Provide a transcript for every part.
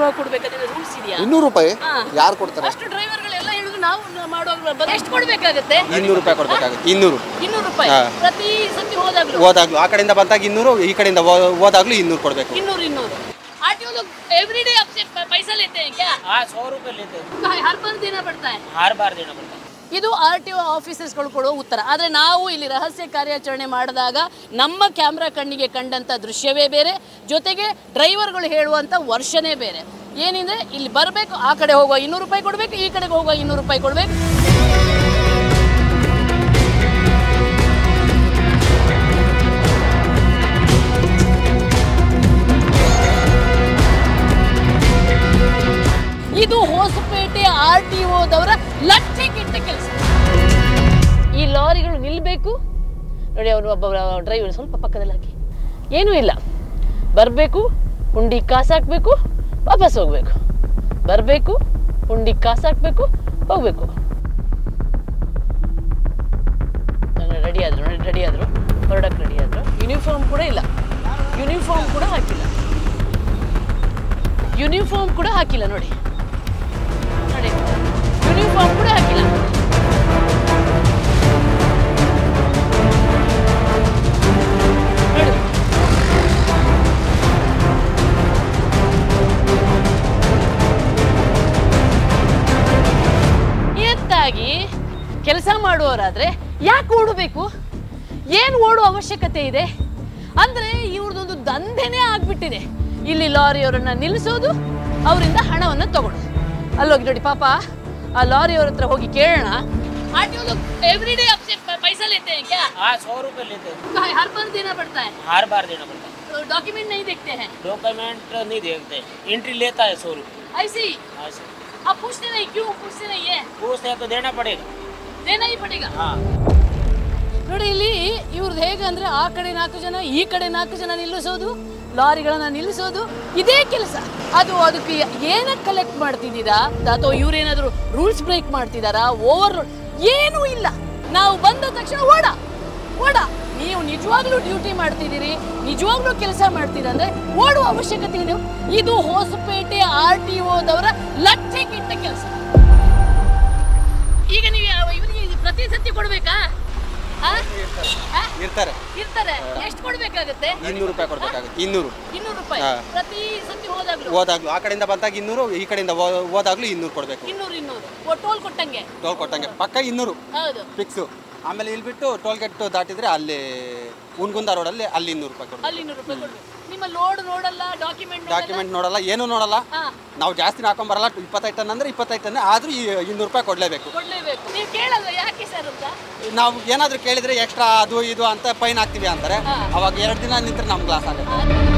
ಬರುವಾಗ ಕೊಡ್ಬೇಕಂದ್ರೆ ರೂಲ್ಸ್ ಇದೆಯಾ ಇನ್ನೂರು ರೂಪಾಯಿ ಹಾ. ಯಾರು ಕೊಡ್ತಾರೆ ಅಷ್ಟು ಡ್ರೈವರ್ಗಳೆಲ್ಲ ಹೇಳಿದ್ರು ನಾವು ಮಾಡುವಾಗ ಎಷ್ಟು ಕೊಡ್ಬೇಕಾಗತ್ತೆ ಇನ್ನೂರು ರೂಪಾಯಿ ಕೊಡ್ಬೇಕಾಗುತ್ತೆ ಇನ್ನೂರು ಇನ್ನೂರು ರೂಪಾಯಿ ಹಾ. ಪ್ರತಿ ಸತಿ ಹೋದಾಗ್ಲೂ ಹೋದಾಗ್ಲು ಆ ಕಡೆಯಿಂದ ಬಂದಾಗ ಇನ್ನೂರು ಈ ಕಡೆಯಿಂದ ಹೋ- ಹೋದಾಗ್ಲೂ ಇನ್ನೂರು ಕೊಡಬೇಕು ಇನ್ನೂರು ಇನ್ನೂರು आरटीओ लोग एवरीडे आपसे प- पैसा लेते हैं क्या हाँ सौ रुपये लेते हैं हर बार देना पड़ता है हर बार देना पड़ता है ಇದು ಆರ್ ಟಿ ಒ ಆಫೀಸರ್ಸ್ಗಳು ಕೊಡುವ ಉತ್ತರ ಆದರೆ ನಾವು ಇಲ್ಲಿ ರಹಸ್ಯ ಕಾರ್ಯಾಚರಣೆ ಮಾಡಿದಾಗ ನಮ್ಮ ಕ್ಯಾಮ್ರಾ ಕಣ್ಣಿಗೆ ಕಂಡಂಥ ದೃಶ್ಯವೇ ಬೇರೆ ಜೊತೆಗೆ ಡ್ರೈವರ್ಗಳು ಹೇಳುವಂಥ ವರ್ಷನೇ ಬೇರೆ ಏನಿದ್ರೆ ಇಲ್ಲಿ ಬರಬೇಕು ಆ ಕಡೆ ಹೋಗುವ ಇನ್ನೂರು ರೂಪಾಯಿ ಕೊಡಬೇಕು ಈ ಕಡೆಗೆ ಹೋಗುವ ಇನ್ನೂರು ರೂಪಾಯಿ ಕೊಡಬೇಕು ಇದು ಹೊಸಪೇಟೆ ಆರ್ ಟಿ ಒದವರ ಲಕ್ಷೆ ಕೆಟ್ಟ ಕೆಲಸ ಈ ಲಾರಿಗಳು ನಿಲ್ಲಬೇಕು ನೋಡಿ ಅವನು ಒಬ್ಬ ಡ್ರೈವರ್ ಸ್ವಲ್ಪ ಪಕ್ಕದಲ್ಲಿ ಹಾಕಿ ಏನೂ ಇಲ್ಲ ಬರಬೇಕು ಹುಂಡಿ ಕಾಸು ಹಾಕಬೇಕು ವಾಪಸ್ ಹೋಗಬೇಕು ಬರಬೇಕು ಹುಂಡಿ ಕಾಸು ಹಾಕಬೇಕು ಹೋಗಬೇಕು ರೆಡಿ ಆದರು ನೋಡಿ ರೆಡಿ ಆದರು ಹೊರಡಕ್ಕೆ ರೆಡಿ ಆದರು ಯೂನಿಫಾರ್ಮ್ ಕೂಡ ಇಲ್ಲ ಯೂನಿಫಾರ್ಮ್ ಕೂಡ ಹಾಕಿಲ್ಲ ಯೂನಿಫಾರ್ಮ್ ಕೂಡ ಹಾಕಿಲ್ಲ ನೋಡಿ ನೋಡಿ ಯೂನಿಫಾರ್ಮ್ ಕೂಡ ಹಾಕಿಲ್ಲ ನೋಡಿ ಎತ್ತಾಗಿ ಕೆಲಸ ಮಾಡುವವರಾದ್ರೆ ಯಾಕೆ ಓಡಬೇಕು ಏನು ಓಡುವ ಅವಶ್ಯಕತೆ ಇದೆ ಅಂದ್ರೆ ಇವ್ರದೊಂದು ದಂಧೆನೇ ಆಗ್ಬಿಟ್ಟಿದೆ ಇಲ್ಲಿ ಲಾರಿಯವರನ್ನ ನಿಲ್ಲಿಸೋದು ಅವರಿಂದ ಹಣವನ್ನು ತಗೊಳ್ಳೋದು ಅಲ್ಲೋಗಿ ನೋಡಿ ಪಾಪ ಆ ಲಾರಿಯವ್ರ ಹತ್ರ ಹೋಗಿ ಕೇಳೋಣ एवरीडे आपसे पैसा लेते हैं क्या हाँ सौ रुपये लेते हैं हर बार देना पड़ता है हर बार देना पड़ता है डॉक्यूमेंट नहीं देखते हैं डॉक्यूमेंट नहीं देखते एंट्री लेता है सौ रुपये ऐसे ही ऐसे आप पूछते नहीं क्यों पूछते नहीं है पूछते हैं तो देना पड़ेगा देना ही पड़ेगा हाँ ನೋಡಿ ಇಲ್ಲಿ ಇವ್ರದ್ದು ಹೇಗೆ ಅಂದ್ರೆ ಆ ಕಡೆ ನಾಲ್ಕು ಜನ ಈ ಕಡೆ ನಾಲ್ಕು ಜನ ನಿಲ್ಲಿಸೋದು ಲಾರಿಗಳನ್ನ ನಿಲ್ಲಿಸೋದು ಇದೇ ಕೆಲಸ ಅದು ಅದಕ್ಕೆ ಏನಕ್ಕೆ ಕಲೆಕ್ಟ್ ಮಾಡ್ತಿದ್ದೀರಾ ಅಥವಾ ಇವ್ರೇನಾದ್ರು ರೂಲ್ಸ್ ಬ್ರೇಕ್ ಮಾಡ್ತಿದ್ದಾರಾ ಓವರ್ ಏನೂ ಇಲ್ಲ ನಾವು ಬಂದ ತಕ್ಷಣ ಓಡ ಓಡ ನೀವು ನಿಜವಾಗ್ಲೂ ಡ್ಯೂಟಿ ಮಾಡ್ತಿದ್ದೀರಿ ನಿಜವಾಗ್ಲೂ ಕೆಲಸ ಮಾಡ್ತೀರಂದ್ರೆ ಓಡುವ ಅವಶ್ಯಕತೆ ಏನು ಇದು ಹೊಸಪೇಟೆ ಆರ್ ಟಿ ಒದವರ ಲಕ್ಷೆ ಕೆಟ್ಟ ಕೆಲಸ ಈಗ ನೀವು ಯಾವ- ಇವನಿಗೆ ಇದು ಪ್ರತಿ ಸತಿ ಕೊಡ್ಬೇಕಾ ಆ? ಆ? ಇರ್ತಾರೆ ಇರ್ತಾರೆ ಎಷ್ಟು ಕೊಡ್ಬೇಕಾಗತ್ತೆ ಇನ್ನೂರು ರೂಪಾಯಿ ಕೊಡಬೇಕಾಗುತ್ತೆ ಇನ್ನೂರು ಇನ್ನೂರು ರೂಪಾಯಿ ಹಾ. ಪ್ರತಿ ಸತಿ ಹೋದಾಗ್ಲೂ ಹೋದಾಗ್ಲು ಆ ಕಡೆಯಿಂದ ಬಂದಾಗ ಇನ್ನೂರು ಈ ಕಡೆಯಿಂದ ಹೋ- ಹೋದಾಗ್ಲು ಇನ್ನೂರು ಕೊಡಬೇಕು ಇನ್ನೂರು ಇನ್ನೂರು ಓ, ಟೋಲ್ ಕೊಟ್ಟಂಗೆ ಟೋಲ್ ಕೊಟ್ಟಂಗೆ ಪಕ್ಕ ಇನ್ನೂರು ಹೌದು ಫಿಕ್ಸು ಆಮೇಲೆ ಇಲ್ಲಿ ಬಿಟ್ಟು ಟೋಲ್ ಗೇಟ್ ದಾಟಿದ್ರೆ ಅಲ್ಲಿ ಉನ್ಗುಂದ ರೋಡಲ್ಲಿ ಅಲ್ಲಿ ಇನ್ನೂರು ರೂಪಾಯಿ ಕೊಡಬೇಕು ಅಲ್ಲಿ ಇನ್ನೂರು ರೂಪಾಯಿ ಕೊಡ್ಬೇಕು ನಿಮ್ಮ ಲೋಡ್ ನೋಡಲ್ಲ ಡಾಕ್ಯುಮೆಂಟ್ ಡಾಕ್ಯುಮೆಂಟ್ ನೋಡಲ್ಲ ಏನೂ ನೋಡಲ್ಲ ಹಾ ನಾವು ಜಾಸ್ತಿ ಹಾಕೊಂಬರಲ್ಲ ಇಪ್ಪತ್ತೈದು ಟನ್ ಅಂದ್ರೆ ಇಪ್ಪತ್ತೈದು ಟನ್ ಆದ್ರೂ ಈ ಇನ್ನೂರು ರೂಪಾಯಿ ಕೊಡಲೇಬೇಕು ಕೊಡ್ಲೇಬೇಕು ನೀವು ಕೇಳಲ್ಲ ಯಾಕೆ ಸರ್ ಅಂತ ನಾವು ಏನಾದರೂ ಕೇಳಿದ್ರೆ ಎಕ್ಸ್ಟ್ರಾ ಅದು ಇದು ಅಂತ ಫೈನ್ ಹಾಕ್ತೀವಿ ಅಂತಾರೆ ಹಾ. ಅವಾಗ ಎರಡು ದಿನ ನಿಂತ್ರೆ ನಮ್ಗೆ ಲಾಸ್ ಆಗುತ್ತೆ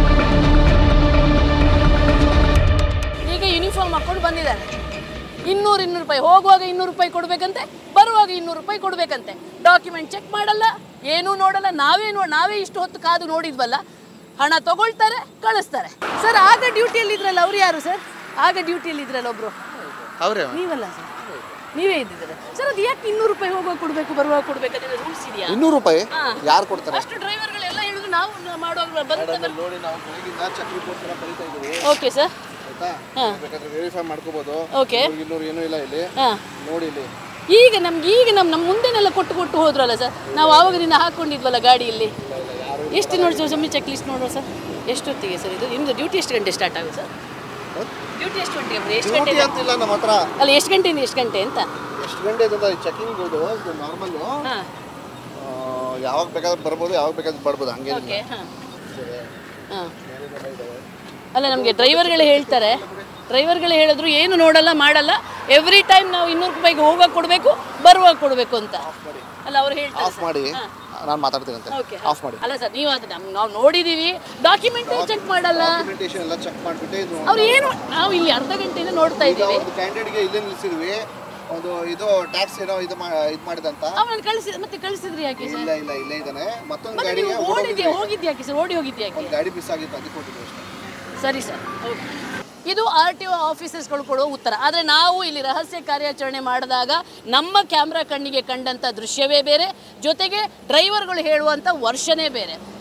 ಈಗ ಯೂನಿಫಾರ್ಮ್ ಹಾಕೊಂಡು ಬಂದಿದ್ದಾರೆ ಇನ್ನೂರು ಇನ್ನೂರು ರೂಪಾಯಿ ಹೋಗುವಾಗ ಇನ್ನೂರು ರೂಪಾಯಿ ಕೊಡ್ಬೇಕಂತೆ ಬರುವಾಗ ಇನ್ನೂರು ರೂಪಾಯಿ ಕೊಡ್ಬೇಕಂತೆ ಡಾಕ್ಯುಮೆಂಟ್ ಚೆಕ್ ಮಾಡಲ್ಲ ಏನೂ ನೋಡಲ್ಲ ನಾವೇ ನೋ ನಾವೇ ಇಷ್ಟು ಹೊತ್ತು ಕಾದು ನೋಡಿದ್ವಲ್ಲ ಹಣ ತಗೊಳ್ತಾರೆ ಕಳಿಸ್ತಾರೆ ಸರ್ ಆಗ ಡ್ಯೂಟಿಯಲ್ಲಿ ಇದ್ರಲ್ಲ ಅವ್ರು ಯಾರು ಸರ್ ಆಗ ಡ್ಯೂಟಿಯಲ್ಲಿ ಇದ್ರಲ್ಲ ಒಬ್ರು ಅವರೇ ನೀವಲ್ಲ ಸರ್ ನೀವೇ ಇದ್ದಿದ್ದೀರ ಸರ್ ಅದು ಯಾಕೆ ಇನ್ನೂರು ರೂಪಾಯಿ ಹೋಗುವಾಗ ಕೊಡಬೇಕು ಬರುವಾಗ ಕೊಡ್ಬೇಕಂದ್ರೆ ರೂಲ್ಸ್ ಇದೆಯಾ ಇನ್ನೂರು ರೂಪಾಯಿ ಹಾ. ಯಾರು ಕೊಡ್ತಾರೆ ಅಷ್ಟು ಡ್ರೈವರ್ಗಳೆಲ್ಲ ಹೇಳಿದ್ರು ನಾವು ಮಾಡುವಾಗ ಬಂದ ನೋಡಿ ನಾವು ಬೆಳಗಿಂದ ಚೆಕ್ ರಿಪೋರ್ಟ್ ಎಲ್ಲ ಬರೀತಾ ಇದ್ದೀವಿ ಓಕೆ ಸರ್ ಆಯ್ತಾ ಹಾ. ಬೇಕಾದ್ರೆ ವೆರಿಫೈ ಮಾಡ್ಕೋಬಹುದು ಓಕೆ ಇನ್ನೂರು ಏನೂ ಇಲ್ಲ ಇಲ್ಲಿ ಹಾಂ ನೋಡಿ ಇಲ್ಲಿ ಈಗ ನಮ್ಗೆ ಈಗ ನಮ್ಮ ನಮ್ಮ ಮುಂದೆನೆಲ್ಲ ಕೊಟ್ಟು ಕೊಟ್ಟು ಹೋದ್ರಲ್ಲ ಸರ್ ನಾವು ಆವಾಗದಿಂದ ಹಾಕೊಂಡಿದ್ವಲ್ಲ ಗಾಡಿಯಲ್ಲಿ ಎಷ್ಟು ನೋಡಿ ಸರ್ ಸುಮ್ಮನೆ ಚೆಕ್ ಲಿಸ್ಟ್ ನೋಡುವ ಸರ್ ಎಷ್ಟೊತ್ತಿಗೆ ಸರ್ ಇದು ನಿಮ್ಮದು ಡ್ಯೂಟಿ ಎಷ್ಟು ಗಂಟೆ ಸ್ಟಾರ್ಟ್ ಆಗುತ್ತೆ ಸರ್ ಡ್ಯೂಟಿ ಎಷ್ಟು ಗಂಟೆಗೆ ಬರುತ್ತೆ? ಎಷ್ಟು ಗಂಟೆ ಡ್ಯೂಟಿ ಅಂತಿಲ್ಲ ನಮ್ಮ ಹತ್ರ ಅಲ್ಲ ಎಷ್ಟು ಗಂಟೆಯಿಂದ ಎಷ್ಟು ಗಂಟೆ ಅಂತ ಎಷ್ಟು ಗಂಟೆ ಇದೆ ಚೆಕಿಂಗ್ ಇದು ನಾರ್ಮಲ್ಲು ಹಾಂ ಯಾವಾಗ ಬೇಕಾದ್ರೆ ಬರ್ಬೋದು ಯಾವಾಗ ಬೇಕಾದ್ರೆ ಬರ್ಬೋದು ಹಂಗೆ ಓಕೆ ಹಾಂ ಹಾಂ ಅಲ್ಲ ನಮಗೆ ಡ್ರೈವರ್ಗಳೇ ಹೇಳ್ತಾರೆ ಡ್ರೈವರ್ಗಳೇ ಹೇಳಿದ್ರು ಏನು ನೋಡಲ್ಲ ಮಾಡಲ್ಲ ಎವ್ರಿ ಟೈಮ್ ನಾವು ಇನ್ನೂರು ರೂಪಾಯಿಗೆ ಹೋಗಾಗ ಕೊಡಬೇಕು ಬರುವಾಗ ಕೊಡಬೇಕು ಅಂತ ಅಲ್ಲ ಅವ್ರು ಹೇಳ್ತಾರೆ ಆಫ್ ಮಾಡಿ ನಾನು ಮಾತಾಡ್ತೀನಂತೆ ಓಕೆ ಆಫ್ ಮಾಡಿ ಅಲ್ಲ ಸರ್ ನೀವು ಅದು ನಮ್ಗೆ ನಾವು ನೋಡಿದೀವಿ ಡಾಕ್ಯುಮೆಂಟ್ ಚೆಕ್ ಮಾಡಲ್ಲ ಡಾಕ್ಯುಮೆಂಟೇಶನ್ ಎಲ್ಲ ಚೆಕ್ ಮಾಡಿಬಿಟ್ಟು ಇದು ಅವ್ರು ಏನು ನಾವು ಇಲ್ಲಿ ಅರ್ಧ ಗಂಟೆಯಿಂದ ನೋಡ್ತಾ ಈಗ ಇದ್ದೀವಿ ಒಂದು ಕ್ಯಾಂಡಿಡೇಟ್ಗೆ ಇಲ್ಲೇ ನಿಲ್ಸಿದ್ವಿ ಒಂದು ಇದು ಟ್ಯಾಕ್ಸ್ ಏನೋ ಇದು ಮಾ ಇದು ಮಾಡಿದಂತ ಅವನ್ನ ಕಳಿಸಿ ಮತ್ತೆ ಕಳಿಸಿದ್ರಿ ಯಾಕೆ ಸರ್ ಇಲ್ಲ ಇಲ್ಲ ಇಲ್ಲೇ ಇದ್ದಾನೆ ಮತ್ತೊಂದು ಮತ್ತೆ ಗಾಡಿಗೆ ನೀವು ಓಡಿದ್ಯಾ ಹೋಗಿದ್ದೆ ಯಾಕೆ ಸರ್ ಓಡಿ ಹೋಗಿದ್ದೆ ಯಾಕೆ ಒಂದು ಗಾಡಿ ಮಿಸ್ ಆಗಿತ್ತು ಅದಕ್ಕೆ ಕೊಟ್ಟಿದ್ವಿ ಅಷ್ಟೇ ಸರಿ ಸರ್ ಓಕೆ ಇದು ಆರ್ ಟಿ ಒ ಆಫೀಸರ್ಸ್ಗಳು ಕೊಡುವ ಉತ್ತರ ಆದರೆ ನಾವು ಇಲ್ಲಿ ರಹಸ್ಯ ಕಾರ್ಯಾಚರಣೆ ಮಾಡಿದಾಗ ನಮ್ಮ ಕ್ಯಾಮ್ರಾ ಕಣ್ಣಿಗೆ ಕಂಡಂಥ ದೃಶ್ಯವೇ ಬೇರೆ ಜೊತೆಗೆ ಡ್ರೈವರ್ಗಳು ಹೇಳುವಂಥ ವರ್ಷನೇ ಬೇರೆ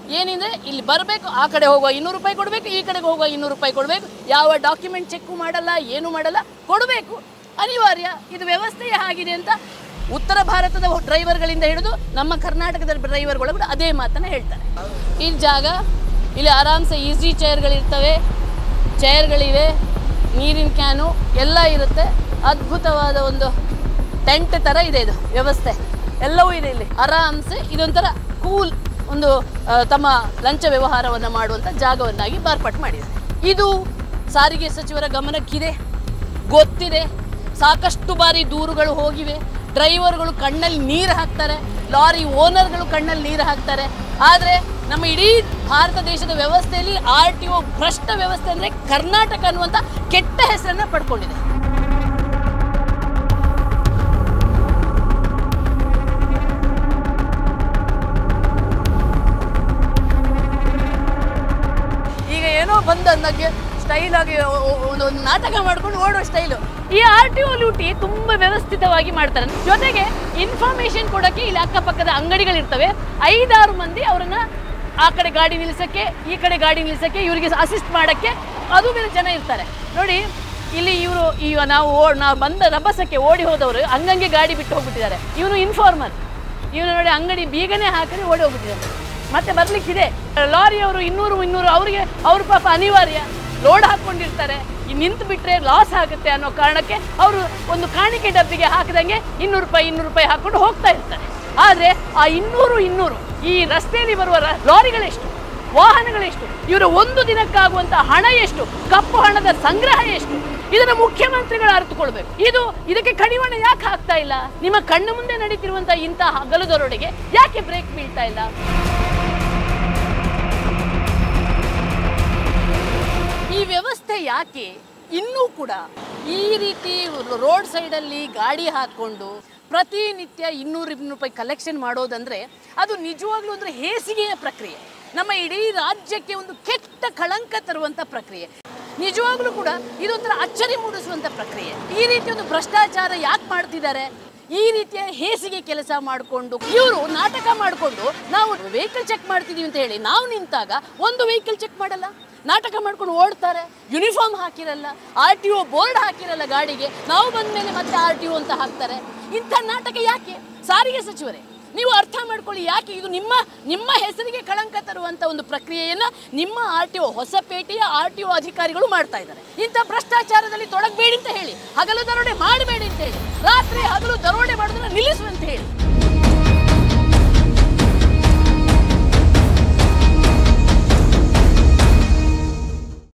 ಏನಿದೆ ಇಲ್ಲಿ ಬರಬೇಕು ಆ ಕಡೆ ಹೋಗುವ ಇನ್ನೂರು ರೂಪಾಯಿ ಕೊಡಬೇಕು ಈ ಕಡೆಗೆ ಹೋಗುವ ಇನ್ನೂರು ರೂಪಾಯಿ ಕೊಡಬೇಕು ಯಾವ ಡಾಕ್ಯುಮೆಂಟ್ ಚೆಕ್ಕು ಮಾಡಲ್ಲ ಏನು ಮಾಡಲ್ಲ ಕೊಡಬೇಕು ಅನಿವಾರ್ಯ ಇದು ವ್ಯವಸ್ಥೆಯೇ ಆಗಿದೆ ಅಂತ ಉತ್ತರ ಭಾರತದ ಡ್ರೈವರ್ಗಳಿಂದ ಹಿಡಿದು ನಮ್ಮ ಕರ್ನಾಟಕದ ಡ್ರೈವರ್ಗಳು ಕೂಡ ಅದೇ ಮಾತನ್ನು ಹೇಳ್ತಾರೆ ಈ ಜಾಗ ಇಲ್ಲಿ ಆರಾಮ್ಸೆ ಈಸಿ ಚೇರ್ಗಳಿರ್ತವೆ ಚೇರ್ಗಳಿವೆ ನೀರಿನ ಕ್ಯಾನು ಎಲ್ಲ ಇರುತ್ತೆ ಅದ್ಭುತವಾದ ಒಂದು ಟೆಂಟ್ ಥರ ಇದೆ ಇದು ವ್ಯವಸ್ಥೆ ಎಲ್ಲವೂ ಇದೆ ಇಲ್ಲಿ ಆರಾಮ್ಸೆ ಇದೊಂಥರ ಕೂಲ್ ಒಂದು ಆ, ತಮ್ಮ ಲಂಚ ವ್ಯವಹಾರವನ್ನು ಮಾಡುವಂಥ ಜಾಗವನ್ನಾಗಿ ಮಾರ್ಪಾಟು ಮಾಡಿದೆ ಇದು ಸಾರಿಗೆ ಸಚಿವರ ಗಮನಕ್ಕಿದೆ ಗೊತ್ತಿದೆ ಸಾಕಷ್ಟು ಬಾರಿ ದೂರುಗಳು ಹೋಗಿವೆ ಡ್ರೈವರ್ಗಳು ಕಣ್ಣಲ್ಲಿ ನೀರು ಹಾಕ್ತಾರೆ ಲಾರಿ ಓನರ್ಗಳು ಕಣ್ಣಲ್ಲಿ ನೀರು ಹಾಕ್ತಾರೆ ಆದರೆ ನಮ್ಮ ಇಡೀ ಭಾರತ ದೇಶದ ವ್ಯವಸ್ಥೆಯಲ್ಲಿ ಆರ್ ಟಿ ಒ ಭ್ರಷ್ಟ ವ್ಯವಸ್ಥೆ ಅಂದರೆ ಕರ್ನಾಟಕ ಅನ್ನುವಂಥ ಕೆಟ್ಟ ಹೆಸರನ್ನು ಪಡ್ಕೊಂಡಿದೆ ಈಗ ಏನೋ ಬಂದ ನನಗೆ ಸ್ಟೈಲ್ ಆಗಿ ಒ- ಒ- ಒಂದು ಒಂದು ನಾಟಕ ಮಾಡ್ಕೊಂಡು ಓಡೋ ಸ್ಟೈಲು ಈ ಆರ್ ಟಿ ಒ ಲೂಟಿ ತುಂಬಾ ವ್ಯವಸ್ಥಿತವಾಗಿ ಮಾಡ್ತಾರೆ ಜೊತೆಗೆ ಇನ್ಫಾರ್ಮೇಶನ್ ಕೊಡೋಕ್ಕೆ ಇಲ್ಲಿ ಅಕ್ಕಪಕ್ಕದ ಅಂಗಡಿಗಳಿರ್ತವೆ ಐದಾರು ಮಂದಿ ಅವರನ್ನ ಆ ಕಡೆ ಗಾಡಿ ನಿಲ್ಲಿಸಕ್ಕೆ ಈ ಕಡೆ ಗಾಡಿ ನಿಲ್ಲಿಸಕ್ಕೆ ಇವರಿಗೆ ಅಸಿಸ್ಟ್ ಮಾಡಕ್ಕೆ ಅದು ಬೇರೆ ಜನ ಇರ್ತಾರೆ ನೋಡಿ ಇಲ್ಲಿ ಇವರು ಈಗ ನಾವು ಓ- ನಾವು ಬಂದ ರಭಸಕ್ಕೆ ಓಡಿ ಹೋದವರು ಹಂಗಂಗೆ ಗಾಡಿ ಬಿಟ್ಟು ಹೋಗ್ಬಿಟ್ಟಿದ್ದಾರೆ ಇವನು ಇನ್ಫಾರ್ಮರ್ ಇವನು ನೋಡಿ ಅಂಗಡಿ ಬೀಗನೆ ಹಾಕಿ ಓಡಿ ಹೋಗ್ಬಿಟ್ಟಿದ್ದಾರೆ ಮತ್ತೆ ಬರ್ಲಿಕ್ಕಿದೆ ಲಾರಿಯವರು ಇನ್ನೂರು ಇನ್ನೂರು ಅವರಿಗೆ ಅವ್ರ ಪಾಪ ಅನಿವಾರ್ಯ ಲೋಡ್ ಹಾಕೊಂಡಿರ್ತಾರೆ ಈ ನಿಂತು ಬಿಟ್ರೆ ಲಾಸ್ ಆಗುತ್ತೆ ಅನ್ನೋ ಕಾರಣಕ್ಕೆ ಅವರು ಒಂದು ಕಾಣಿಕೆ ಡಬ್ಬಿಗೆ ಹಾಕಿದಂಗೆ ಇನ್ನೂರು ರೂಪಾಯಿ ಇನ್ನೂರು ರೂಪಾಯಿ ಹಾಕೊಂಡು ಹೋಗ್ತಾ ಇರ್ತಾರೆ ಆದರೆ ಆ ಇನ್ನೂರು ಇನ್ನೂರು ಈ ರಸ್ತೆಯಲ್ಲಿ ಬರುವ ರ- ಲಾರಿಗಳೆಷ್ಟು ವಾಹನಗಳೆಷ್ಟು ಇವರ ಒಂದು ದಿನಕ್ಕಾಗುವಂತ ಹಣ ಎಷ್ಟು ಕಪ್ಪು ಹಣದ ಸಂಗ್ರಹ ಎಷ್ಟು ಇದನ್ನ ಮುಖ್ಯಮಂತ್ರಿಗಳು ಅರಿತುಕೊಳ್ಬೇಕು ಇದು ಇದಕ್ಕೆ ಕಡಿವಾಣ ಯಾಕೆ ಹಾಕ್ತಾ ಇಲ್ಲ ನಿಮ್ಮ ಕಣ್ಣು ಮುಂದೆ ನಡೀತಿರುವಂತ ಇಂತಹ ಹಗಲು ದರೋಡೆಗೆ ಯಾಕೆ ಬ್ರೇಕ್ ಬೀಳ್ತಾ ಇಲ್ಲ ಈ ವ್ಯವಸ್ಥೆ ಯಾಕೆ ಇನ್ನೂ ಕೂಡ ಈ ರೀತಿ ರೋಡ್ ಸೈಡಲ್ಲಿ ಗಾಡಿ ಹಾಕ್ಕೊಂಡು ಪ್ರತಿನಿತ್ಯ ಇನ್ನೂರು ಇನ್ನೂರು ರೂಪಾಯಿ ಕಲೆಕ್ಷನ್ ಮಾಡೋದಂದ್ರೆ ಅದು ನಿಜವಾಗ್ಲೂ ಅಂದ್ರೆ ಹೇಸಿಗೆಯ ಪ್ರಕ್ರಿಯೆ ನಮ್ಮ ಇಡೀ ರಾಜ್ಯಕ್ಕೆ ಒಂದು ಕೆಟ್ಟ ಕಳಂಕ ತರುವಂತ ಪ್ರಕ್ರಿಯೆ ನಿಜವಾಗ್ಲೂ ಕೂಡ ಇದೊಂಥರ ಅಚ್ಚರಿ ಮೂಡಿಸುವಂತ ಪ್ರಕ್ರಿಯೆ ಈ ರೀತಿ ಒಂದು ಭ್ರಷ್ಟಾಚಾರ ಯಾಕೆ ಮಾಡ್ತಿದ್ದಾರೆ ಈ ರೀತಿಯ ಹೇಸಿಗೆ ಕೆಲಸ ಮಾಡಿಕೊಂಡು ಇವರು ನಾಟಕ ಮಾಡಿಕೊಂಡು ನಾವು ವೆಹಿಕಲ್ ಚೆಕ್ ಮಾಡ್ತಿದೀವಿ ಅಂತ ಹೇಳಿ ನಾವು ನಿಂತಾಗ ಒಂದು ವೆಹಿಕಲ್ ಚೆಕ್ ಮಾಡಲ್ಲ ನಾಟಕ ಮಾಡ್ಕೊಂಡು ಓಡ್ತಾರೆ ಯೂನಿಫಾರ್ಮ್ ಹಾಕಿರಲ್ಲ ಆರ್ ಟಿ ಒ ಬೋರ್ಡ್ ಹಾಕಿರಲ್ಲ ಗಾಡಿಗೆ ನಾವು ಬಂದ ಮೇಲೆ ಮತ್ತೆ ಆರ್ ಟಿ ಒ ಅಂತ ಹಾಕ್ತಾರೆ ಇಂಥ ನಾಟಕ ಯಾಕೆ ಸಾರಿಗೆ ಸಚಿವರೇ ನೀವು ಅರ್ಥ ಮಾಡ್ಕೊಳ್ಳಿ ಯಾಕೆ ಇದು ನಿಮ್ಮ ನಿಮ್ಮ ಹೆಸರಿಗೆ ಕಳಂಕ ತರುವಂತ ಒಂದು ಪ್ರಕ್ರಿಯೆಯನ್ನ ನಿಮ್ಮ ಆರ್ ಟಿ ಒ ಹೊಸಪೇಟೆಯ ಆರ್ ಟಿ ಒ ಅಧಿಕಾರಿಗಳು ಮಾಡ್ತಾ ಇದ್ದಾರೆ ಇಂಥ ಭ್ರಷ್ಟಾಚಾರದಲ್ಲಿ ತೊಡಗಬೇಡಿ ಅಂತ ಹೇಳಿ ಹಗಲು ದರೋಡೆ ಮಾಡಬೇಡಿ ಅಂತ ಹೇಳಿ ರಾತ್ರಿ ಹಗಲು ದರೋಡೆ ಮಾಡೋದನ್ನ ನಿಲ್ಲಿಸುವಂತ ಹೇಳಿ